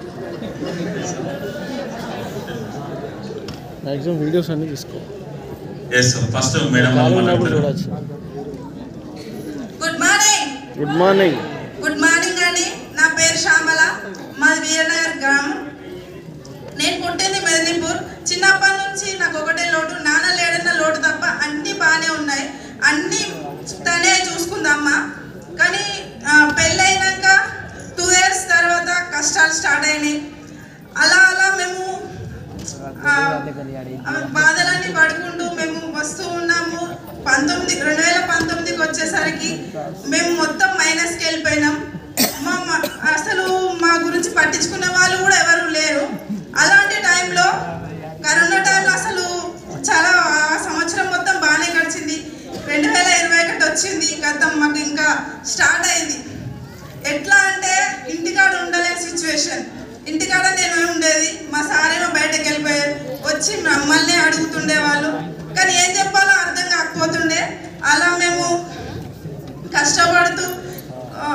maximum videos అన్నీ తీసుకో yes first madam ఖాళీ ఉన్నప్పుడు చూడొచ్చు good morning good morning good morning అండి నా పేరు శ్యామల మాది వీరనగర్ గ్రామం నేను పుట్టింది మెదినీపూర్ చిన్నప్పటి నుంచి నాకు ఒకటే లోటు నాన్న లేడన్న లోటు తప్ప అన్నీ బాగానే ఉన్నాయి అన్నీ తనే చూసుకుందమ్మ కానీ ఆ, పెళ్ళైనాక టూ ఇయర్స్ తర్వాత కష్టాలు స్టార్ట్ అయినాయి అలా అలా మేము ఆ, ఆ బాధలన్నీ పడుకుంటూ మేము వస్తూ ఉన్నాము పంతొమ్మిది రెండు వేల పంతొమ్మిదికి వచ్చేసరికి మేము మొత్తం మైనస్కి వెళ్ళిపోయినాం మా మా- అసలు మా గురించి పట్టించుకునే వాళ్ళు కూడా ఎవరు లేరు అలాంటి టైంలో కరోనా టైంలో అసలు చాలా ఆ సంవత్సరం మొత్తం బాగానే గడిచింది రెండు వేల ఇరవై ఒకటి వచ్చింది గతం మాకు ఇంకా స్టార్ట్ అయింది ఎట్లా అంటే ఇంటికాడ ఉండలేని సిచ్యువేషన్ ఇంటికాడ నేను ఉండేది మా సారేమో బయటకు వెళ్ళిపోయారు వచ్చి మమ్మల్ని అడుగుతుండే వాళ్ళు కానీ ఏం చెప్పాలో అర్థం కాకపోతుండే అలా మేము కష్టపడుతూ ఆ,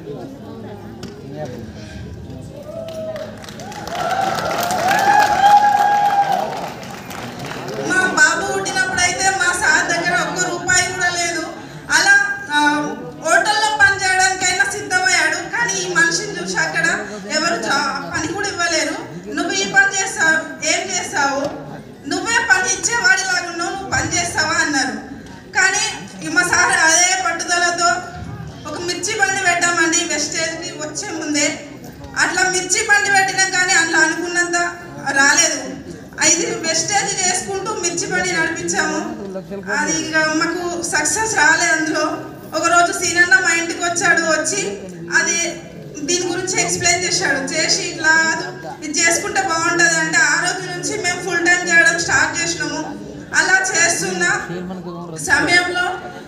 మా బాబు పుట్టినప్పుడు అయితే మా సార్ దగ్గర ఒక్క రూపాయి కూడా లేదు అలా ఆ, హోటల్లో పని చేయడానికైనా సిద్ధమయ్యాడు కానీ ఈ మనిషిని చూసి అక్కడ ఎవరు జా- పని కూడా ఇవ్వలేరు నువ్వు ఈ పని చేస్తావు ఏం చేస్తావు నువ్వే పని ఇచ్చేవాడిలాగా ఉన్నావు నువ్వు పని చేస్తావా అన్నారు కానీ ఈ మా సార్ అదే పట్టుదలతో ఒక మిర్చి బండి పెట్టామండి వెస్టేజ్కి వచ్చే ముందే అట్లా మిర్చి బండి పెట్టినాం కానీ అట్లా అనుకున్నంత రాలేదు ఐదు వెస్టేజ్ చేసుకుంటూ మిర్చి బండి నడిపించాము అది ఇక మాకు సక్సెస్ రాలేదు అందులో ఒక రోజు సీనన్న మా ఇంటికి వచ్చాడు వచ్చి అది దీని గురించి ఎక్స్ప్లెయిన్ చేశాడు చేసి ఇట్లా ఇది చేసుకుంటే బాగుంటుంది అంటే ఆ రోజు నుంచి మేము ఫుల్ టైం చేయడం స్టార్ట్ చేసినాము అలా చేస్తున్న సమయంలో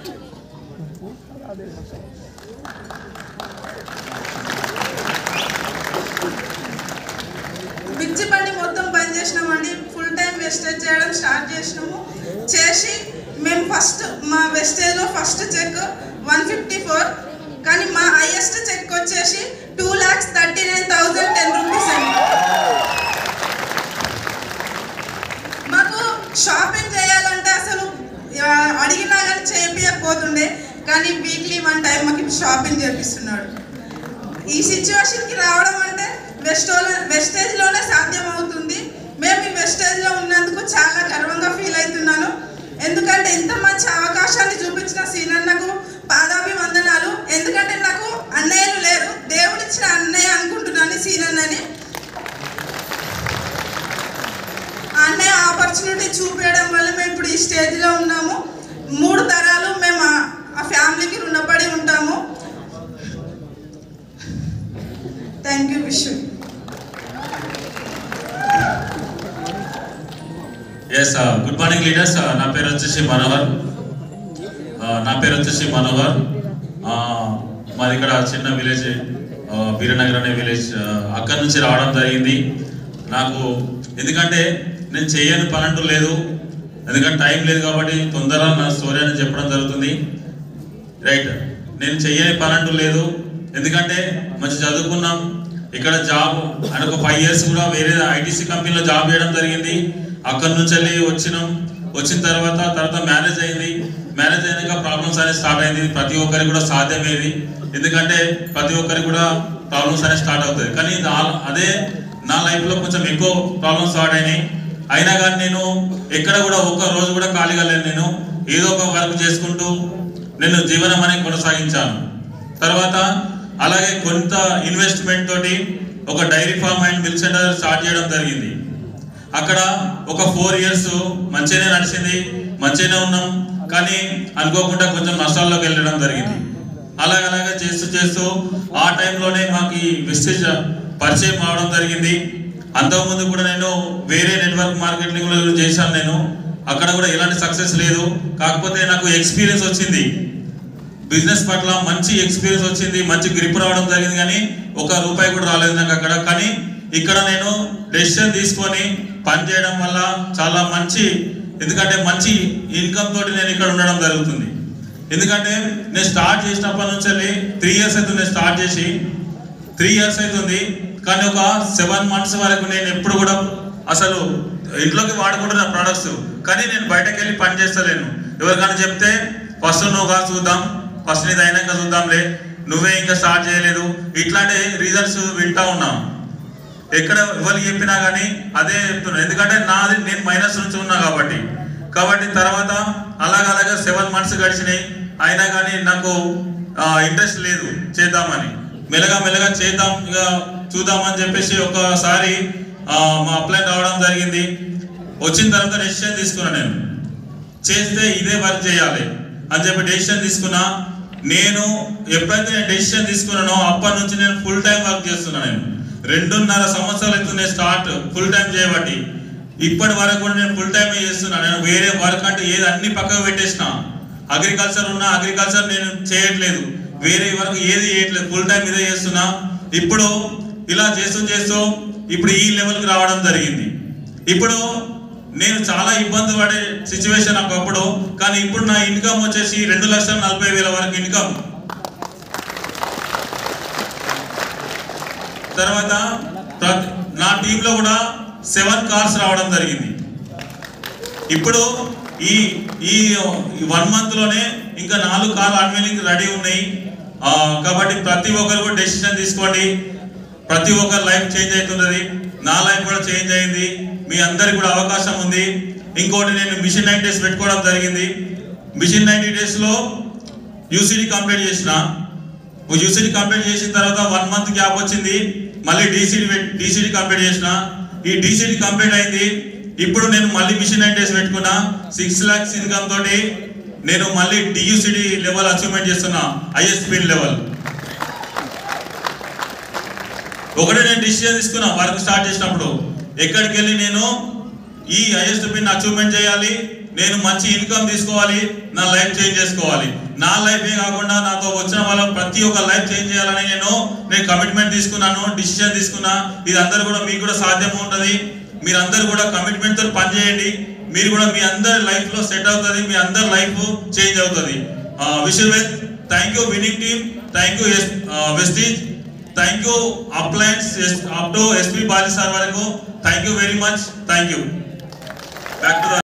మిర్చి బండి మొత్తం బంద్ చేసినామండి ఫుల్ టైం వెస్టేజ్ చేయడం స్టార్ట్ చేసినాము చేసి మేము ఫస్ట్ మా వెస్టేజ్లో first check one fifty four కానీ మా హైయెస్ట్ చెక్ వచ్చేసి two lakhs thirty nine thousand ten rupees అండి మాకు షాపింగ్ చేయాలంటే అసలు ఆ, అడిగినా కానీ చేపించకపోతుండే కానీ వీక్లీ వన్ టైం మాకు షాపింగ్ చేపిస్తున్నాడు ఈ సిచ్యువేషన్కి రావడం అంటే వెస్టోలో వెస్టేజ్లోనే సాధ్యం అవుతుంది మేము ఈ వెస్టేజ్లో ఉన్నందుకు చాలా గర్వంగా ఫీల్ అవుతున్నాను ఎందుకంటే ఇంత మంచి అవకాశాన్ని చూపించిన సీనన్నకు పాదాభివందనాలు ఎందుకంటే నాకు అన్నయ్యలు లేరు దేవుడిచ్చిన అన్నయ్య అనుకుంటున్నాను ఈ సీనన్నని ఆ అన్నయ్య ఆపర్చునిటీ చూపించడం వల్ల మేము ఇప్పుడు ఈ స్టేజ్లో ఉన్నాము మూడు తరాలు మేము ఆ- ఆ ఫ్యామిలీకి రుణపడి ఉంటాము థ్యాంక్ యూ విషు ఎస్ గుడ్ మార్నింగ్ లీడర్స్ నా పేరు వచ్చేసి మనోహర్ Uh, నా పేరు వచ్చేసి మనోహర్ Uh, మాది ఇక్కడ చిన్న విలేజ్ బీరనగర్ అనే విలేజ్ అక్కడి నుంచి రావడం జరిగింది నాకు ఎందుకంటే నేను చేయని పని అంటూ లేదు ఎందుకంటే టైం లేదు కాబట్టి తొందరగా నా స్టోరీ అని చెప్పడం జరుగుతుంది రైట్ నేను చెయ్యని పని అంటూ లేదు ఎందుకంటే మంచి చదువుకున్నాం ఇక్కడ జాబ్ అని ఒక ఫైవ్ ఇయర్స్ కూడా వేరే ఐటీసీ కంపెనీలో జాబ్ చేయడం జరిగింది అక్కడి నుంచి వెళ్ళి వచ్చినాం వచ్చిన తర్వాత తర్వాత మ్యారేజ్ అయింది మ్యారేజ్ అయినాక ప్రాబ్లమ్స్ అనేది స్టార్ట్ అయింది ఇది ప్రతి ఒక్కరికి కూడా సాధ్యమేది ఎందుకంటే ప్రతి ఒక్కరికి కూడా ప్రాబ్లమ్స్ అనేది స్టార్ట్ అవుతుంది కానీ దా- అదే నా లైఫ్లో కొంచెం ఎక్కువ ప్రాబ్లమ్స్ స్టార్ట్ అయినాయి అయినా కానీ నేను ఎక్కడ కూడా ఒక్క రోజు కూడా ఖాళీగా లేను నేను ఏదో ఒక వర్క్ చేసుకుంటూ నేను జీవనం అనేది కొనసాగించాను తర్వాత అలాగే కొంత ఇన్వెస్ట్మెంట్ తోటి ఒక dairy farm and milk centre start చేయడం జరిగింది అక్కడ ఒక ఫోర్ ఇయర్స్ మంచిగానే నడిచింది మంచిగానే ఉన్నాం కానీ అనుకోకుండా కొంచెం నష్టాల్లోకి వెళ్ళడం జరిగింది అలాగలాగా చేస్తూ చేస్తూ ఆ టైంలోనే మాకు ఈ వెస్టేజ్ పరిచయం అవడం జరిగింది అంతకుముందు కూడా నేను వేరే నెట్వర్క్ మార్కెటింగ్ చేశాను నేను అక్కడ కూడా ఎలాంటి సక్సెస్ లేదు కాకపోతే నాకు ఎక్స్పీరియన్స్ వచ్చింది బిజినెస్ పట్ల మంచి ఎక్స్పీరియన్స్ వచ్చింది మంచి గ్రిప్ రావడం జరిగింది కానీ ఒక రూపాయి కూడా రాలేదు నాకు అక్కడ కానీ ఇక్కడ నేను డెసిషన్ తీసుకొని పని చేయడం వల్ల చాలా మంచి ఎందుకంటే మంచి ఇన్కమ్ తోటి నేను ఇక్కడ ఉండడం జరుగుతుంది ఎందుకంటే నేను స్టార్ట్ చేసినప్పటి నుంచి త్రీ ఇయర్స్ అవుతుంది నేను స్టార్ట్ చేసి త్రీ ఇయర్స్ అవుతుంది కానీ ఒక సెవెన్ మంత్స్ వరకు నేను ఎప్పుడు కూడా అసలు ఇంట్లోకి వాడుకుంటున్న ప్రొడక్ట్స్ కానీ నేను బయటకు వెళ్ళి పని చేస్తలేను ఎవరికైనా చెప్తే ఫస్ట్ నువ్వుగా చూద్దాం ఫస్ట్ నీది అయినాక చూద్దాంలే నువ్వే ఇంకా స్టార్ట్ చేయలేదు ఇట్లాంటి రీజన్స్ వింటా ఉన్నాం ఎక్కడ ఎవరికి చెప్పినా కానీ అదే చెప్తున్నాను ఎందుకంటే నాది నేను మైనస్ నుంచి ఉన్నా కాబట్టి కాబట్టి తర్వాత అలాగ అలాగా సెవెన్ మంత్స్ గడిచినాయి అయినా కానీ నాకు ఇంట్రెస్ట్ లేదు చేద్దామని మెల్లగా మెల్లగా చేద్దాం ఇక చూద్దామని చెప్పేసి ఒకసారి ఆ, మా అప్లై రావడం జరిగింది వచ్చిన తర్వాత డెసిషన్ తీసుకున్నా నేను చేస్తే ఇదే వర్క్ చేయాలి అని చెప్పి డెసిషన్ తీసుకున్నా నేను ఎప్పుడైతే నేను డెసిషన్ తీసుకున్నానో అప్పటి నుంచి నేను ఫుల్ టైం వర్క్ చేస్తున్నా నేను రెండున్నర సంవత్సరాలు అవుతుంది స్టార్ట్ ఫుల్ టైం చేయబట్టి ఇప్పటి వరకు కూడా నేను ఫుల్ టైం చేస్తున్నా నేను వేరే వర్క్ అంటే ఏది అన్ని పక్కకు పెట్టేసిన అగ్రికల్చర్ ఉన్నా అగ్రికల్చర్ నేను చేయట్లేదు వేరే వరకు ఏది చేయట్లేదు ఫుల్ టైం ఇదే చేస్తున్నా ఇప్పుడు ఇలా చేస్తూ చేస్తూ ఇప్పుడు ఈ లెవెల్కి రావడం జరిగింది ఇప్పుడు నేను చాలా ఇబ్బంది పడే సిచ్యువేషన్ నాకు అప్పుడు కానీ ఇప్పుడు నా ఇన్కమ్ వచ్చేసి రెండు లక్షల నలభై వేల వరకు ఇన్కమ్ తర్వాత ప్రతి- నా టీంలో కూడా సెవెన్ కార్స్ రావడం జరిగింది ఇప్పుడు ఈ ఈ వన్ మంత్ లోనే ఇంకా నాలుగు కార్లు అన్వెలింగ్ రెడీ ఉన్నాయి ఆ, కాబట్టి ప్రతి ఒక్కరు కూడా డెసిషన్ తీసుకోండి ప్రతి ఒక్కరి లైఫ్ చేంజ్ అవుతున్నది నా లైఫ్ కూడా చేంజ్ అయింది మీ అందరికి కూడా అవకాశం ఉంది ఇంకోటి నేను మిషన్ నైన్ డేస్ పెట్టుకోవడం జరిగింది మిషన్ నైన్టీ డేస్ లో యూసీడీ కంప్లీట్ చేసిన యూసీడీ కంప్లీట్ చేసిన తర్వాత వన్ మంత్ గ్యాప్ వచ్చింది మళ్ళీ డీసీడీ డీసీడీ కంప్లీట్ చేసిన ఈ డీసీడీ కంప్లీట్ అయింది ఇప్పుడు నేను మళ్ళీ మిషన్ నైన్ డేస్ పెట్టుకున్నా సిక్స్ లాక్స్ ఇన్కమ్ తోటి నేను మళ్ళీ డియూసిడి లెవెల్ అచీవ్మెంట్ చేస్తున్నా ఐఎస్పీ లెవెల్ ఒకటే నేను డిసిజన్ తీసుకున్నా వర్క్ స్టార్ట్ చేసినప్పుడు ఎక్కడికి వెళ్ళి నేను ఈ ఐఎస్పీని అచీవ్మెంట్ చేయాలి నేను మంచి ఇన్కమ్ తీసుకోవాలి నా లైఫ్ చేంజ్ చేసుకోవాలి నా లైఫ్ ఏ కాకుండా నాతో వచ్చిన వాళ్ళ ప్రతి ఒక్క లైఫ్ చేంజ్ చేయాలని నేను నేను కమిట్మెంట్ తీసుకున్నాను డిసిజన్ తీసుకున్నా ఇది అందరు కూడా మీకు కూడా సాధ్యం ఉంటుంది మీరందరూ కూడా కమిట్మెంట్ తో పనిచేయండి మీరు కూడా మీ అందరి లైఫ్ లో సెట్ అవుతుంది మీ అందరి లైఫ్ చేంజ్ అవుతుంది విషయం thank you winning team thank you Vestige thank you appliance up to SP Bali sir వరకు thank you very much thank you back to